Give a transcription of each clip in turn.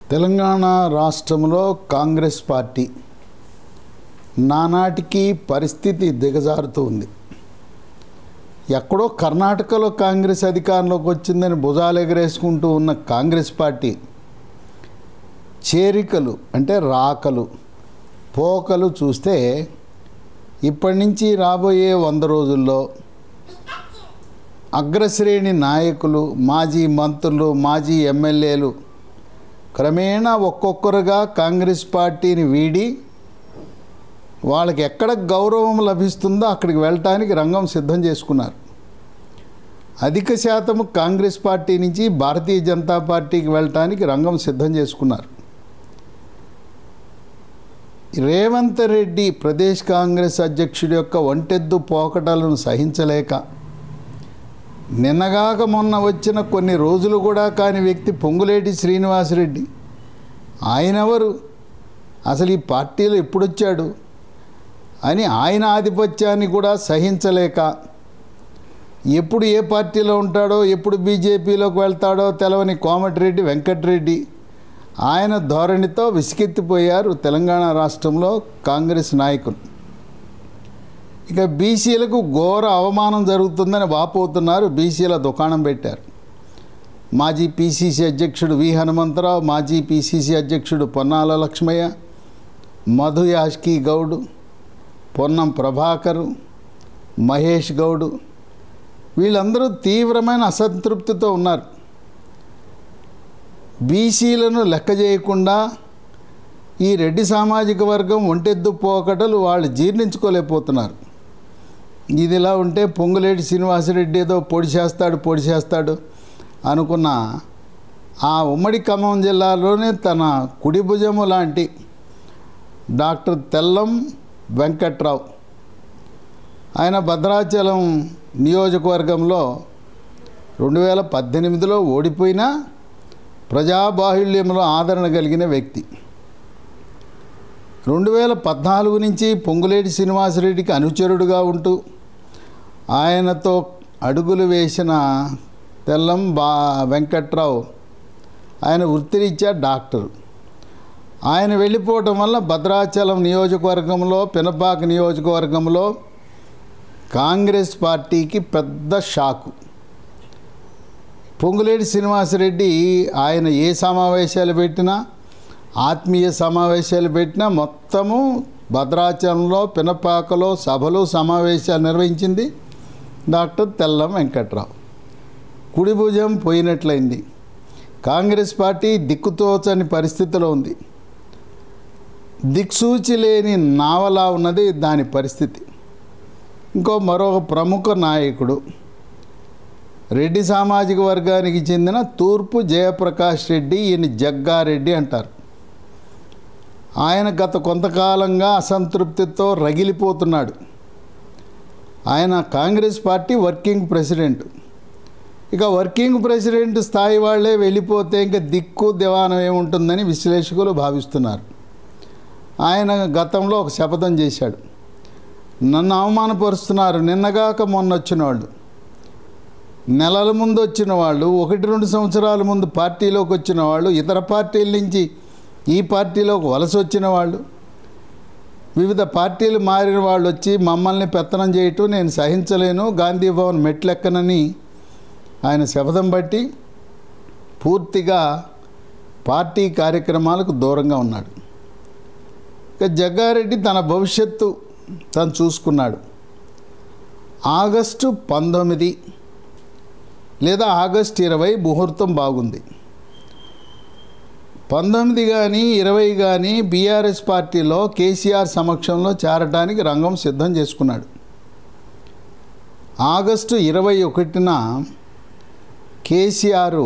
తెలంగాణ రాష్ట్రంలో కాంగ్రెస్ పార్టీ నానాటికి పరిస్థితి దిగజారుతూ ఉంది ఎక్కడో కర్ణాటకలో కాంగ్రెస్ అధికారంలోకి వచ్చిందని భుజాలు ఎగరేసుకుంటూ ఉన్న కాంగ్రెస్ పార్టీ చేరికలు అంటే రాకలు పోకలు చూస్తే ఇప్పటి నుంచి రాబోయే వంద రోజుల్లో అగ్రశ్రేణి నాయకులు మాజీ మంత్రులు మాజీ ఎమ్మెల్యేలు క్రమేణా ఒక్కొక్కరుగా కాంగ్రెస్ పార్టీని వీడి వాళ్ళకి ఎక్కడ గౌరవం లభిస్తుందో అక్కడికి వెళ్ళటానికి రంగం సిద్ధం చేసుకున్నారు అధిక శాతం కాంగ్రెస్ పార్టీ నుంచి భారతీయ జనతా పార్టీకి వెళ్ళటానికి రంగం సిద్ధం చేసుకున్నారు రేవంత్ రెడ్డి ప్రదేశ్ కాంగ్రెస్ అధ్యక్షుడి యొక్క ఒంటెద్దు పోకటలను సహించలేక నిన్నగాక మొన్న వచ్చిన కొన్ని రోజులు కూడా కాని వ్యక్తి పొంగులేటి శ్రీనివాసరెడ్డి ఆయనెవరు అసలు ఈ పార్టీలో ఎప్పుడొచ్చాడు అని ఆయన ఆధిపత్యాన్ని కూడా సహించలేక ఎప్పుడు ఏ పార్టీలో ఉంటాడో ఎప్పుడు బీజేపీలోకి వెళ్తాడో తెలవని కోమటిరెడ్డి వెంకటరెడ్డి ఆయన ధోరణితో విసిగెత్తిపోయారు తెలంగాణ రాష్ట్రంలో కాంగ్రెస్ నాయకులు ఇక బీసీలకు ఘోర అవమానం జరుగుతుందని వాపోతున్నారు బీసీల దుకాణం పెట్టారు మాజీ పీసీసీ అధ్యక్షుడు వి హనుమంతరావు మాజీ పీసీసీ అధ్యక్షుడు పొన్నాల లక్ష్మయ్య మధు యాష్కి గౌడ్ పొన్నం ప్రభాకరు మహేష్ గౌడ్ వీళ్ళందరూ తీవ్రమైన అసంతృప్తితో ఉన్నారు బీసీలను లెక్క చేయకుండా ఈ రెడ్డి సామాజిక వర్గం ఒంటెద్దు పోకటలు వాళ్ళు జీర్ణించుకోలేకపోతున్నారు ఇదిలా ఉంటే పొంగులేటి శ్రీనివాసరెడ్డి ఏదో పొడి చేస్తాడు పొడి చేస్తాడు అనుకున్న ఆ ఉమ్మడి ఖమ్మం జిల్లాలోనే తన కుడి భుజము లాంటి డాక్టర్ తెల్లం వెంకట్రావు ఆయన భద్రాచలం నియోజకవర్గంలో రెండు వేల పద్దెనిమిదిలో ఓడిపోయినా ప్రజాబాహుళ్యంలో ఆదరణ కలిగిన వ్యక్తి రెండు వేల పద్నాలుగు నుంచి పొంగులేటి శ్రీనివాసరెడ్డికి అనుచరుడుగా ఉంటూ ఆయనతో అడుగులు వేసిన తెల్లం బా వెంకట్రావు ఆయన వృత్తిరీత్యా డాక్టరు ఆయన వెళ్ళిపోవటం వల్ల భద్రాచలం నియోజకవర్గంలో పినపాక నియోజకవర్గంలో కాంగ్రెస్ పార్టీకి పెద్ద షాకు పొంగులేటి శ్రీనివాసరెడ్డి ఆయన ఏ సమావేశాలు పెట్టినా ఆత్మీయ సమావేశాలు పెట్టినా మొత్తము భద్రాచలంలో పినపాకలో సభలు సమావేశాలు నిర్వహించింది డాక్టర్ తెల్లం వెంకట్రావు కుడి భుజం పోయినట్లయింది కాంగ్రెస్ పార్టీ దిక్కుతోచని పరిస్థితిలో ఉంది దిక్సూచి లేని నావలా ఉన్నది దాని పరిస్థితి ఇంకో మరొక ప్రముఖ నాయకుడు రెడ్డి సామాజిక వర్గానికి చెందిన తూర్పు జయప్రకాష్ రెడ్డి ఈయన జగ్గారెడ్డి అంటారు ఆయన గత కొంతకాలంగా అసంతృప్తితో రగిలిపోతున్నాడు ఆయన కాంగ్రెస్ పార్టీ వర్కింగ్ ప్రెసిడెంట్ ఇక వర్కింగ్ ప్రెసిడెంట్ స్థాయి వాళ్ళే వెళ్ళిపోతే ఇంకా దిక్కు దివానం ఏముంటుందని విశ్లేషకులు భావిస్తున్నారు ఆయన గతంలో ఒక శపథం చేశాడు నన్ను అవమానపరుస్తున్నారు నిన్నగాక మొన్న వచ్చిన వాళ్ళు నెలల ముందు వచ్చిన వాళ్ళు ఒకటి రెండు సంవత్సరాల ముందు పార్టీలోకి వచ్చిన వాళ్ళు ఇతర పార్టీల నుంచి ఈ పార్టీలోకి వలస వచ్చిన వాళ్ళు వివిధ పార్టీలు మారిన వాళ్ళు వచ్చి మమ్మల్ని పెత్తనం చేయటం నేను సహించలేను గాంధీ భవన్ మెట్లెక్కనని ఆయన శపథం బట్టి పూర్తిగా పార్టీ కార్యక్రమాలకు దూరంగా ఉన్నాడు ఇక జగ్గారెడ్డి తన భవిష్యత్తు తను చూసుకున్నాడు ఆగస్టు పంతొమ్మిది లేదా ఆగస్టు ఇరవై ముహూర్తం బాగుంది పంతొమ్మిది కానీ ఇరవై కానీ బీఆర్ఎస్ పార్టీలో కేసీఆర్ సమక్షంలో చేరడానికి రంగం సిద్ధం చేసుకున్నాడు ఆగస్టు ఇరవై ఒకటిన కేసీఆర్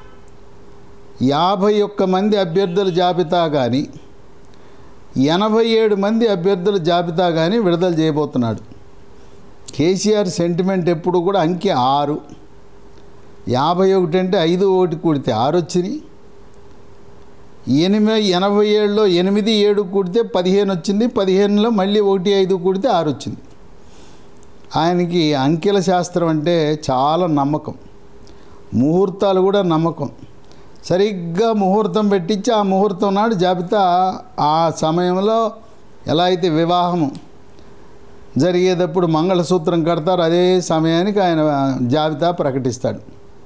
యాభై ఒక్క మంది అభ్యర్థుల జాబితా కానీ ఎనభై ఏడు మంది అభ్యర్థుల జాబితా కానీ విడుదల చేయబోతున్నాడు కేసీఆర్ సెంటిమెంట్ ఎప్పుడు కూడా అంకె ఆరు యాభై ఒకటి అంటే ఐదు ఒకటి కూడితే ఆరు వచ్చినాయి ఎనిమిది ఎనభై ఏడులో ఎనిమిది ఏడు కూడితే పదిహేను వచ్చింది పదిహేనులో మళ్ళీ ఒకటి ఐదు కూడితే ఆరు వచ్చింది ఆయనకి అంకెల శాస్త్రం అంటే చాలా నమ్మకం ముహూర్తాలు కూడా నమ్మకం సరిగ్గా ముహూర్తం పెట్టించి ఆ ముహూర్తం నాడు జాబితా ఆ సమయంలో ఎలా అయితే వివాహం జరిగేటప్పుడు మంగళసూత్రం కడతారు అదే సమయానికి ఆయన జాబితా ప్రకటిస్తాడు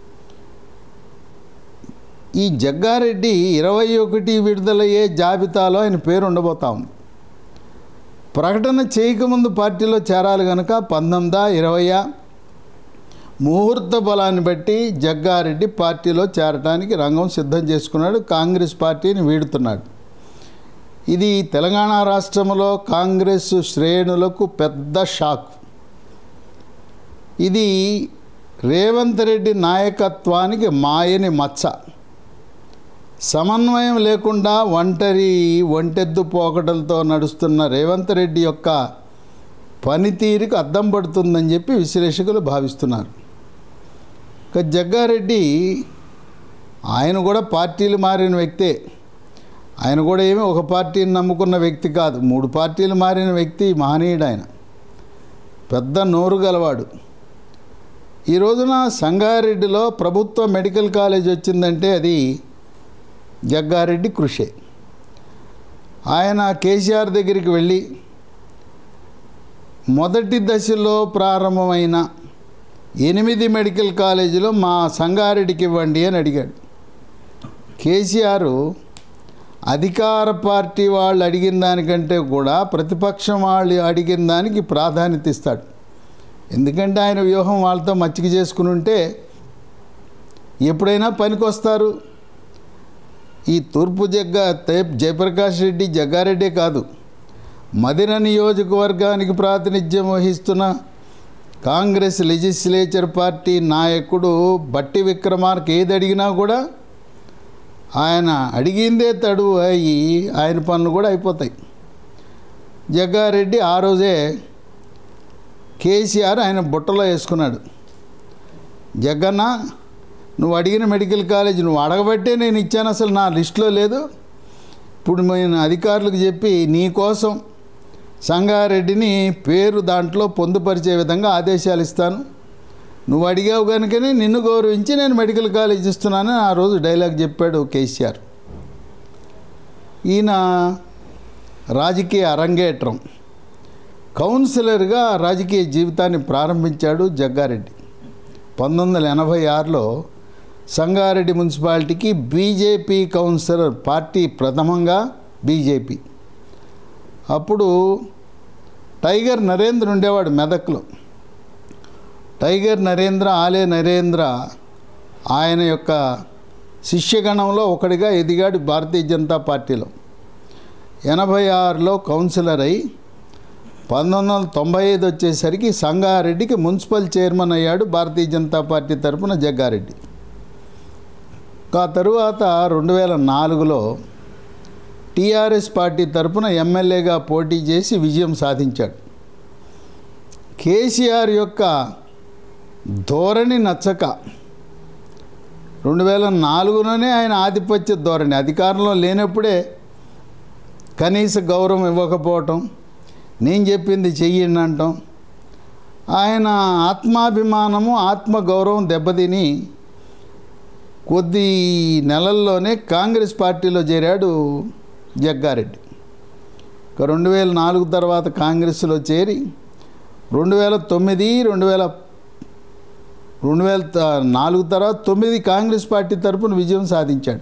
ఈ జగ్గారెడ్డి ఇరవై ఒకటి విడుదలయ్యే జాబితాలో ఆయన పేరు ఉండబోతా ఉంది ప్రకటన చేయకముందు పార్టీలో చేరాలి కనుక పంతొమ్మిదా ఇరవయా ముహూర్త బలాన్ని బట్టి జగ్గారెడ్డి పార్టీలో చేరటానికి రంగం సిద్ధం చేసుకున్నాడు కాంగ్రెస్ పార్టీని వీడుతున్నాడు ఇది తెలంగాణ రాష్ట్రంలో కాంగ్రెస్ శ్రేణులకు పెద్ద షాక్ ఇది రేవంత్ రెడ్డి నాయకత్వానికి మాయని మచ్చ సమన్వయం లేకుండా ఒంటరి ఒంటెద్దు పోకటలతో నడుస్తున్న రేవంత్ రెడ్డి యొక్క పనితీరుకు అద్దం పడుతుందని చెప్పి విశ్లేషకులు భావిస్తున్నారు ఇక జగ్గారెడ్డి ఆయన కూడా పార్టీలు మారిన వ్యక్తే ఆయన కూడా ఏమీ ఒక పార్టీని నమ్ముకున్న వ్యక్తి కాదు మూడు పార్టీలు మారిన వ్యక్తి మహనీయుడు ఆయన పెద్ద నోరు గలవాడు ఈ రోజున సంగారెడ్డిలో ప్రభుత్వ మెడికల్ కాలేజ్ వచ్చిందంటే అది జగ్గారెడ్డి కృషే ఆయన కేసీఆర్ దగ్గరికి వెళ్ళి మొదటి దశలో ప్రారంభమైన ఎనిమిది మెడికల్ కాలేజీలో మా సంగారెడ్డికి ఇవ్వండి అని అడిగాడు కేసీఆర్ అధికార పార్టీ వాళ్ళు అడిగిన దానికంటే కూడా ప్రతిపక్షం వాళ్ళు అడిగిన దానికి ప్రాధాన్యత ఇస్తాడు ఎందుకంటే ఆయన వ్యూహం వాళ్ళతో మచ్చిక చేసుకుని ఉంటే ఎప్పుడైనా పనికొస్తారు ఈ తూర్పు జగ్గ తే- జయప్రకాష్ రెడ్డి జగ్గారెడ్డే కాదు మదిర నియోజకవర్గానికి ప్రాతినిధ్యం వహిస్తున్న కాంగ్రెస్ లెజిస్లేచర్ పార్టీ నాయకుడు బట్టి విక్రమార్క ఏది అడిగినా కూడా ఆయన అడిగిందే తడువు అయ్యి ఆయన పనులు కూడా అయిపోతాయి జగ్గారెడ్డి ఆ రోజే కేసీఆర్ ఆయన బుట్టలో వేసుకున్నాడు జగన్న నువ్వు అడిగిన మెడికల్ కాలేజ్ నువ్వు అడగబట్టే నేను ఇచ్చాను అసలు నా లిస్టులో లేదు ఇప్పుడు నేను అధికారులకు చెప్పి నీ కోసం సంగారెడ్డిని పేరు దాంట్లో పొందుపరిచే విధంగా ఆదేశాలు ఇస్తాను నువ్వు అడిగావు కనుకనే నిన్ను గౌరవించి నేను మెడికల్ కాలేజ్ ఇస్తున్నానని ఆ రోజు డైలాగ్ చెప్పాడు కేసీఆర్ ఈయన రాజకీయ అరంగేట్రం కౌన్సిలర్గా రాజకీయ జీవితాన్ని ప్రారంభించాడు జగ్గారెడ్డి పంతొమ్మిది వందల ఎనభై ఆరులో సంగారెడ్డి మున్సిపాలిటీకి బీజేపీ కౌన్సిలర్ పార్టీ ప్రథమంగా బీజేపీ అప్పుడు టైగర్ నరేంద్ర ఉండేవాడు మెదక్లో టైగర్ నరేంద్ర ఆలే నరేంద్ర ఆయన యొక్క శిష్యగణంలో ఒకడిగా ఎదిగాడు భారతీయ జనతా పార్టీలో ఎనభై ఆరులో కౌన్సిలర్ అయి పంతొమ్మిది వందల తొంభై ఐదు వచ్చేసరికి సంగారెడ్డికి మున్సిపల్ చైర్మన్ అయ్యాడు భారతీయ జనతా పార్టీ తరపున జగ్గారెడ్డి ఆ తరువాత రెండు వేల నాలుగులో టీఆర్ఎస్ పార్టీ తరపున ఎమ్మెల్యేగా పోటీ చేసి విజయం సాధించాడు కేసీఆర్ యొక్క ధోరణి నచ్చక రెండు వేల నాలుగులోనే ఆయన ఆధిపత్య ధోరణి అధికారంలో లేనప్పుడే కనీస గౌరవం ఇవ్వకపోవటం నేను చెప్పింది చెయ్యండి అంటాం ఆయన ఆత్మాభిమానము ఆత్మగౌరవం దెబ్బతిని కొద్ది నెలల్లోనే కాంగ్రెస్ పార్టీలో చేరాడు జగ్గారెడ్డి ఇక రెండు వేల నాలుగు తర్వాత కాంగ్రెస్లో చేరి రెండు వేల తొమ్మిది రెండు వేల రెండు వేల త- నాలుగు తర్వాత తొమ్మిది కాంగ్రెస్ పార్టీ తరపున విజయం సాధించాడు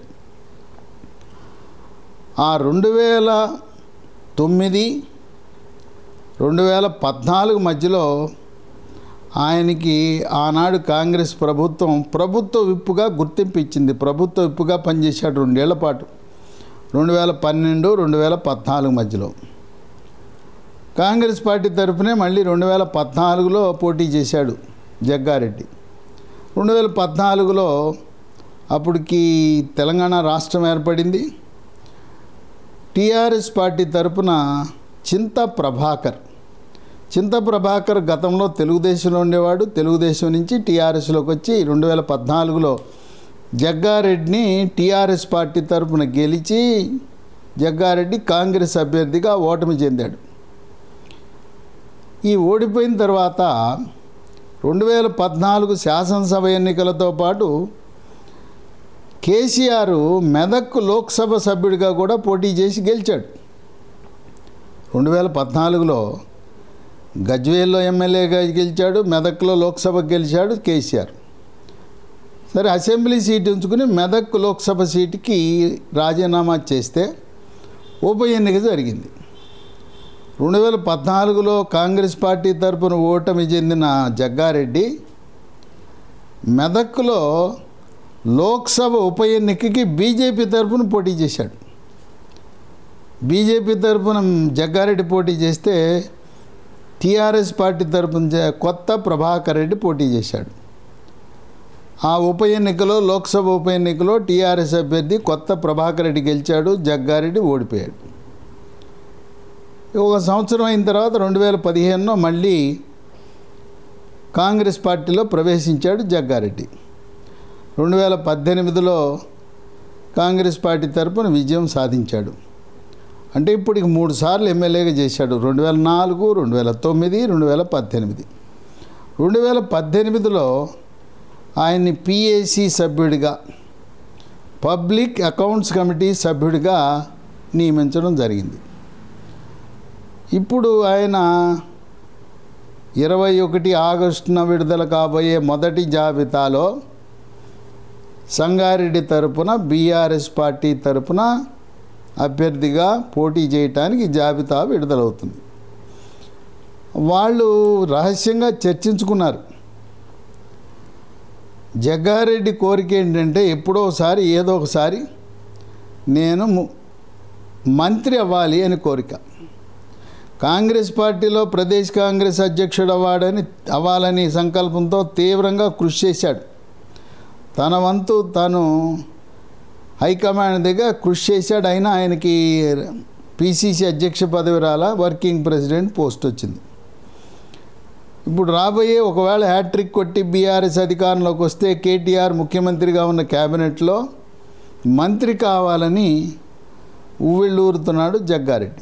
ఆ రెండు వేల తొమ్మిది రెండు వేల పద్నాలుగు మధ్యలో ఆయనకి ఆనాడు కాంగ్రెస్ ప్రభుత్వం ప్రభుత్వ విప్పుగా గుర్తింపు ఇచ్చింది ప్రభుత్వ విప్పుగా పనిచేశాడు రెండేళ్ల పాటు రెండు వేల పన్నెండు రెండు వేల పద్నాలుగు మధ్యలో కాంగ్రెస్ పార్టీ తరఫునే మళ్ళీ రెండు వేల పద్నాలుగులో పోటీ చేశాడు జగ్గారెడ్డి రెండు వేల పద్నాలుగులో అప్పటికి తెలంగాణ రాష్ట్రం ఏర్పడింది టీఆర్ఎస్ పార్టీ తరపున చింత ప్రభాకర్ చింత ప్రభాకర్ గతంలో తెలుగుదేశంలో ఉండేవాడు తెలుగుదేశం నుంచి టీఆర్ఎస్లోకి వచ్చి రెండు వేల పద్నాలుగులో జగ్గారెడ్డిని టీఆర్ఎస్ పార్టీ తరపున గెలిచి జగ్గారెడ్డి కాంగ్రెస్ అభ్యర్థిగా ఓటమి చెందాడు ఈ ఓడిపోయిన తర్వాత రెండు వేల పద్నాలుగు శాసనసభ ఎన్నికలతో పాటు కేసీఆర్ మెదక్ లోక్సభ సభ్యుడిగా కూడా పోటీ చేసి గెలిచాడు రెండు వేల పద్నాలుగులో గజ్వేల్లో ఎమ్మెల్యేగా గెలిచాడు మెదక్లో లోక్సభకు గెలిచాడు కేసీఆర్ సరే అసెంబ్లీ సీట్ ఉంచుకుని మెదక్ లోక్సభ సీటుకి రాజీనామా చేస్తే ఉప ఎన్నిక జరిగింది రెండు వేల పద్నాలుగులో కాంగ్రెస్ పార్టీ తరపున ఓటమి చెందిన జగ్గారెడ్డి మెదక్లో లోక్సభ ఉప ఎన్నికకి బీజేపీ తరపున పోటీ చేశాడు బీజేపీ తరపున జగ్గారెడ్డి పోటీ చేస్తే టీఆర్ఎస్ పార్టీ తరపున జ- కొత్త ప్రభాకర్ రెడ్డి పోటీ చేశాడు ఆ ఉప ఎన్నికలో లోక్సభ ఉప ఎన్నికలో టీఆర్ఎస్ అభ్యర్థి కొత్త ప్రభాకర్ రెడ్డి గెలిచాడు జగ్గారెడ్డి ఓడిపోయాడు ఒక సంవత్సరం అయిన తర్వాత రెండు వేల పదిహేనులో మళ్ళీ కాంగ్రెస్ పార్టీలో ప్రవేశించాడు జగ్గారెడ్డి రెండు వేల పద్దెనిమిదిలో కాంగ్రెస్ పార్టీ తరపున విజయం సాధించాడు అంటే ఇప్పటికి మూడు సార్లు ఎమ్మెల్యేగా చేశాడు రెండు వేల నాలుగు రెండు వేల తొమ్మిది రెండు వేల పద్దెనిమిది రెండు వేల పద్దెనిమిదిలో ఆయన్ని పిఏసి సభ్యుడిగా పబ్లిక్ అకౌంట్స్ కమిటీ సభ్యుడిగా నియమించడం జరిగింది ఇప్పుడు ఆయన ఇరవై ఒకటి ఆగస్టున విడుదల కాబోయే మొదటి జాబితాలో సంగారెడ్డి తరపున బీఆర్ఎస్ పార్టీ తరపున అభ్యర్థిగా పోటీ చేయటానికి జాబితా విడుదలవుతుంది వాళ్ళు రహస్యంగా చర్చించుకున్నారు జగ్గారెడ్డి కోరిక ఏంటంటే ఎప్పుడో ఒకసారి ఏదో ఒకసారి నేను ము- మంత్రి అవ్వాలి అని కోరిక కాంగ్రెస్ పార్టీలో ప్రదేశ్ కాంగ్రెస్ అధ్యక్షుడు అవ్వాడని అవ్వాలని సంకల్పంతో తీవ్రంగా కృషి చేశాడు తన వంతు తను హైకమాండ్ దగ్గర కృషి చేశాడు అయినా ఆయనకి పిసిసి అధ్యక్ష పదవి రాలా వర్కింగ్ ప్రెసిడెంట్ పోస్ట్ వచ్చింది ఇప్పుడు రాబోయే ఒకవేళ హ్యాట్రిక్ కొట్టి బీఆర్ఎస్ అధికారంలోకి వస్తే కేటీఆర్ ముఖ్యమంత్రిగా ఉన్న క్యాబినెట్లో మంత్రి కావాలని ఉవ్విళ్ళూరుతున్నాడు జగ్గారెడ్డి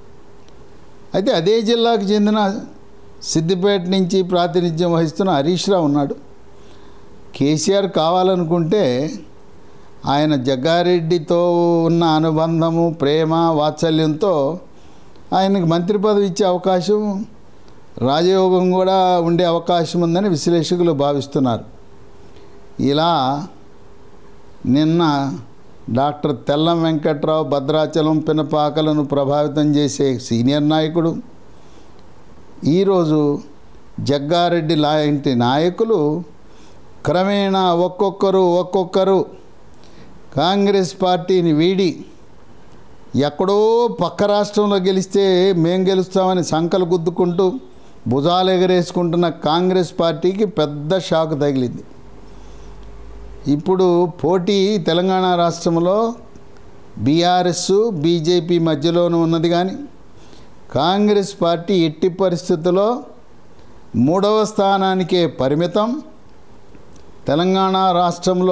అయితే అదే జిల్లాకు చెందిన సిద్దిపేట నుంచి ప్రాతినిధ్యం వహిస్తున్న హరీష్ రావు ఉన్నాడు కేసీఆర్ కావాలనుకుంటే ఆయన జగ్గారెడ్డితో ఉన్న అనుబంధము ప్రేమ వాత్సల్యంతో ఆయనకి మంత్రి పదవి ఇచ్చే అవకాశం రాజయోగం కూడా ఉండే అవకాశం ఉందని విశ్లేషకులు భావిస్తున్నారు ఇలా నిన్న డాక్టర్ తెల్లం వెంకట్రావు భద్రాచలం పినపాకలను ప్రభావితం చేసే సీనియర్ నాయకుడు ఈరోజు జగ్గారెడ్డి లాంటి నాయకులు క్రమేణా ఒక్కొక్కరు ఒక్కొక్కరు కాంగ్రెస్ పార్టీని వీడి ఎక్కడో పక్క రాష్ట్రంలో గెలిస్తే మేం గెలుస్తామని సంకలు గుద్దుకుంటూ భుజాలు ఎగరేసుకుంటున్న కాంగ్రెస్ పార్టీకి పెద్ద షాక్ తగిలింది ఇప్పుడు పోటీ తెలంగాణ రాష్ట్రంలో బీఆర్ఎస్ బీజేపీ మధ్యలోనూ ఉన్నది కానీ కాంగ్రెస్ పార్టీ ఎట్టి పరిస్థితుల్లో మూడవ స్థానానికే పరిమితం తెలంగాణ రాష్ట్రంలో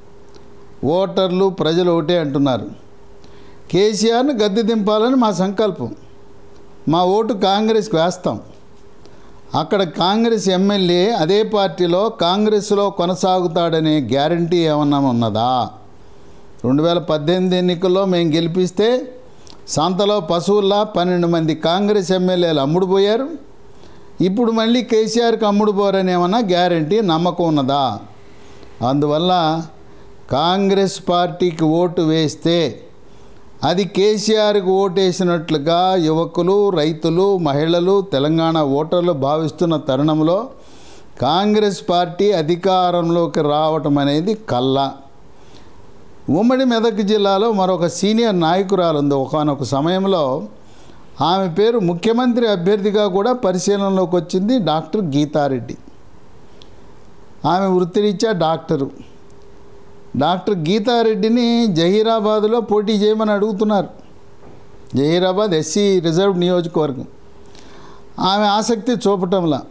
ఓటర్లు ప్రజలు ఒకటే అంటున్నారు కేసీఆర్ను గద్దె దింపాలని మా సంకల్పం మా ఓటు కాంగ్రెస్కి వేస్తాం అక్కడ కాంగ్రెస్ ఎమ్మెల్యే అదే పార్టీలో కాంగ్రెస్లో కొనసాగుతాడనే గ్యారంటీ ఏమన్నా ఉన్నదా రెండు వేల పద్దెనిమిది ఎన్నికల్లో మేము గెలిపిస్తే సంతలో పశువుల్లా పన్నెండు మంది కాంగ్రెస్ ఎమ్మెల్యేలు అమ్ముడుపోయారు ఇప్పుడు మళ్ళీ కేసీఆర్కి అమ్ముడుపోరని ఏమన్నా గ్యారంటీ నమ్మకం ఉన్నదా అందువల్ల కాంగ్రెస్ పార్టీకి ఓటు వేస్తే అది కేసీఆర్కి ఓటేసినట్లుగా యువకులు రైతులు మహిళలు తెలంగాణ ఓటర్లు భావిస్తున్న తరుణంలో కాంగ్రెస్ పార్టీ అధికారంలోకి రావటం అనేది కల్లా ఉమ్మడి మెదక్ జిల్లాలో మరొక సీనియర్ నాయకురాలు ఉంది ఒకనొక సమయంలో ఆమె పేరు ముఖ్యమంత్రి అభ్యర్థిగా కూడా పరిశీలనలోకి వచ్చింది డాక్టర్ గీతారెడ్డి ఆమె వృత్తిరీత్యా డాక్టరు డాక్టర్ గీతారెడ్డిని జహీరాబాద్లో పోటీ చేయమని అడుగుతున్నారు జహీరాబాద్ ఎస్సీ రిజర్వ్ నియోజకవర్గం ఆమె ఆసక్తి చూపటంలా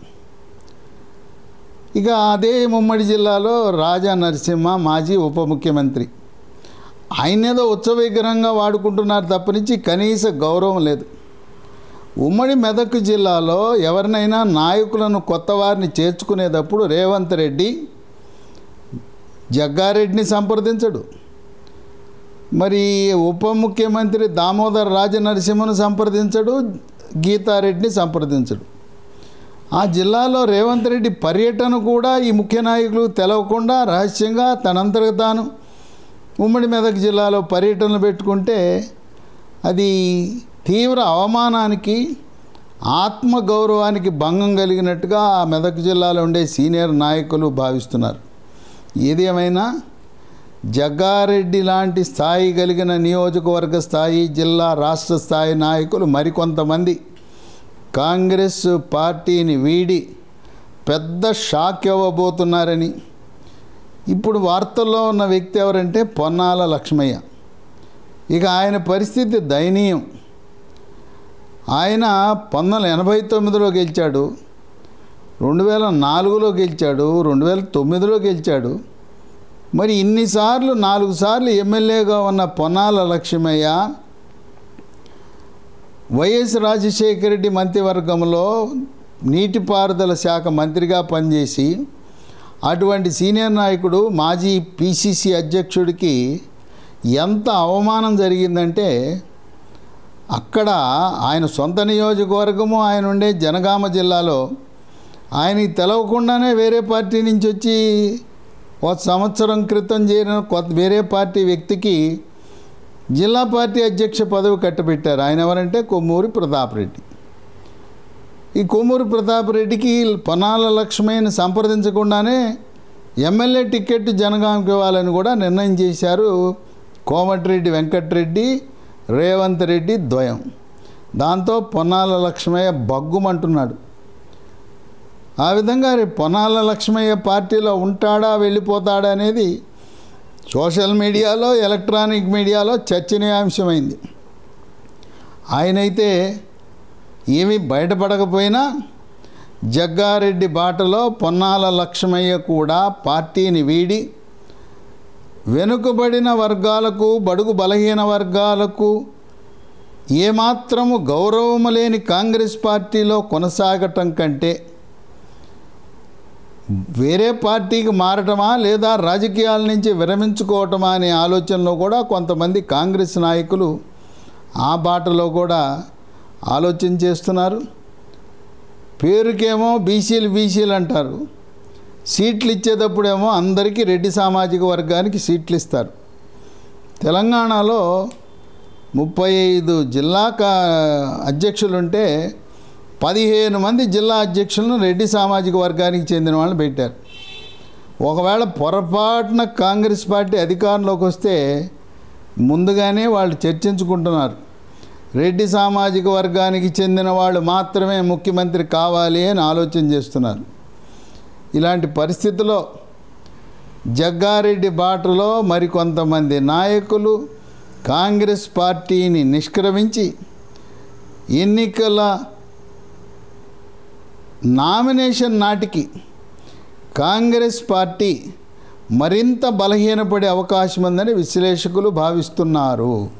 ఇక అదే ముమ్మడి జిల్లాలో రాజా నరసింహ మాజీ ఉప ముఖ్యమంత్రి ఆయన ఏదో ఉత్సవ విగ్రహంగా వాడుకుంటున్నారు తప్పనించి కనీస గౌరవం లేదు ఉమ్మడి మెదక్ జిల్లాలో ఎవరినైనా నాయకులను కొత్త వారిని చేర్చుకునేటప్పుడు రేవంత్ రెడ్డి జగ్గారెడ్డిని సంప్రదించడు మరి ఉప ముఖ్యమంత్రి దామోదర్ రాజనరసింహను సంప్రదించడు గీతారెడ్డిని సంప్రదించడు ఆ జిల్లాలో రేవంత్ రెడ్డి పర్యటన కూడా ఈ ముఖ్య నాయకులు తెలవకుండా రహస్యంగా తనంతట తాను ఉమ్మడి మెదక్ జిల్లాలో పర్యటనలు పెట్టుకుంటే అది తీవ్ర అవమానానికి ఆత్మగౌరవానికి భంగం కలిగినట్టుగా ఆ మెదక్ జిల్లాలో ఉండే సీనియర్ నాయకులు భావిస్తున్నారు ఏది ఏమైనా జగ్గారెడ్డి లాంటి స్థాయి కలిగిన నియోజకవర్గ స్థాయి జిల్లా రాష్ట్ర స్థాయి నాయకులు మరికొంతమంది కాంగ్రెస్ పార్టీని వీడి పెద్ద షాక్ ఇవ్వబోతున్నారని ఇప్పుడు వార్తల్లో ఉన్న వ్యక్తి ఎవరంటే పొన్నాల లక్ష్మయ్య ఇక ఆయన పరిస్థితి దయనీయం ఆయన పంతొమ్మిది వందల ఎనభై తొమ్మిదిలో గెలిచాడు రెండు వేల నాలుగులో గెలిచాడు రెండు వేల తొమ్మిదిలో గెలిచాడు మరి ఇన్నిసార్లు నాలుగు సార్లు ఎమ్మెల్యేగా ఉన్న పొన్నాల లక్ష్మయ్య వైఎస్ రాజశేఖర రెడ్డి మంత్రివర్గంలో నీటిపారుదల శాఖ మంత్రిగా పనిచేసి అటువంటి సీనియర్ నాయకుడు మాజీ పిసిసి అధ్యక్షుడికి ఎంత అవమానం జరిగిందంటే అక్కడ ఆయన సొంత నియోజకవర్గము ఆయన ఉండే జనగామ జిల్లాలో ఆయనకి తెలవకుండానే వేరే పార్టీ నుంచి వచ్చి ఒక సంవత్సరం క్రితం చేరిన కొత్త వేరే పార్టీ వ్యక్తికి జిల్లా పార్టీ అధ్యక్ష పదవి కట్టబెట్టారు ఆయన ఎవరంటే కొమ్మూరి ప్రతాప్ రెడ్డి ఈ కొమ్మూరి ప్రతాప్ రెడ్డికి పొన్నాల లక్ష్మయ్యని సంప్రదించకుండానే ఎమ్మెల్యే టికెట్ జనగాంకి ఇవ్వాలని కూడా నిర్ణయం చేశారు కోమటిరెడ్డి వెంకటరెడ్డి రేవంత్ రెడ్డి ద్వయం దాంతో పొన్నాల లక్ష్మయ్య బగ్గుమంటున్నాడు ఆ విధంగా రేపు పొన్నాల లక్ష్మయ్య పార్టీలో ఉంటాడా వెళ్ళిపోతాడా అనేది సోషల్ మీడియాలో ఎలక్ట్రానిక్ మీడియాలో చర్చనీయాంశమైంది ఆయనైతే ఏమీ బయటపడకపోయినా జగ్గారెడ్డి బాటలో పొన్నాల లక్ష్మయ్య కూడా పార్టీని వీడి వెనుకబడిన వర్గాలకు బడుగు బలహీన వర్గాలకు ఏమాత్రము గౌరవము లేని కాంగ్రెస్ పార్టీలో కొనసాగటం కంటే వేరే పార్టీకి మారటమా లేదా రాజకీయాల నుంచి విరమించుకోవటమా అనే ఆలోచనలో కూడా కొంతమంది కాంగ్రెస్ నాయకులు ఆ బాటలో కూడా ఆలోచన చేస్తున్నారు పేరుకేమో బీసీలు బీసీలు అంటారు సీట్లు ఇచ్చేటప్పుడేమో అందరికీ రెడ్డి సామాజిక వర్గానికి సీట్లు ఇస్తారు తెలంగాణలో ముప్పై ఐదు జిల్లా కా అధ్యక్షులుంటే పదిహేను మంది జిల్లా అధ్యక్షులను రెడ్డి సామాజిక వర్గానికి చెందిన వాళ్ళని పెట్టారు ఒకవేళ పొరపాటున కాంగ్రెస్ పార్టీ అధికారంలోకి వస్తే ముందుగానే వాళ్ళు చర్చించుకుంటున్నారు రెడ్డి సామాజిక వర్గానికి చెందిన వాళ్ళు మాత్రమే ముఖ్యమంత్రి కావాలి అని ఆలోచన చేస్తున్నారు ఇలాంటి పరిస్థితుల్లో జగ్గారెడ్డి బాటలో మరికొంతమంది నాయకులు కాంగ్రెస్ పార్టీని నిష్క్రమించి ఎన్నికల నామినేషన్ నాటికి కాంగ్రెస్ పార్టీ మరింత బలహీనపడే అవకాశం ఉందని విశ్లేషకులు భావిస్తున్నారు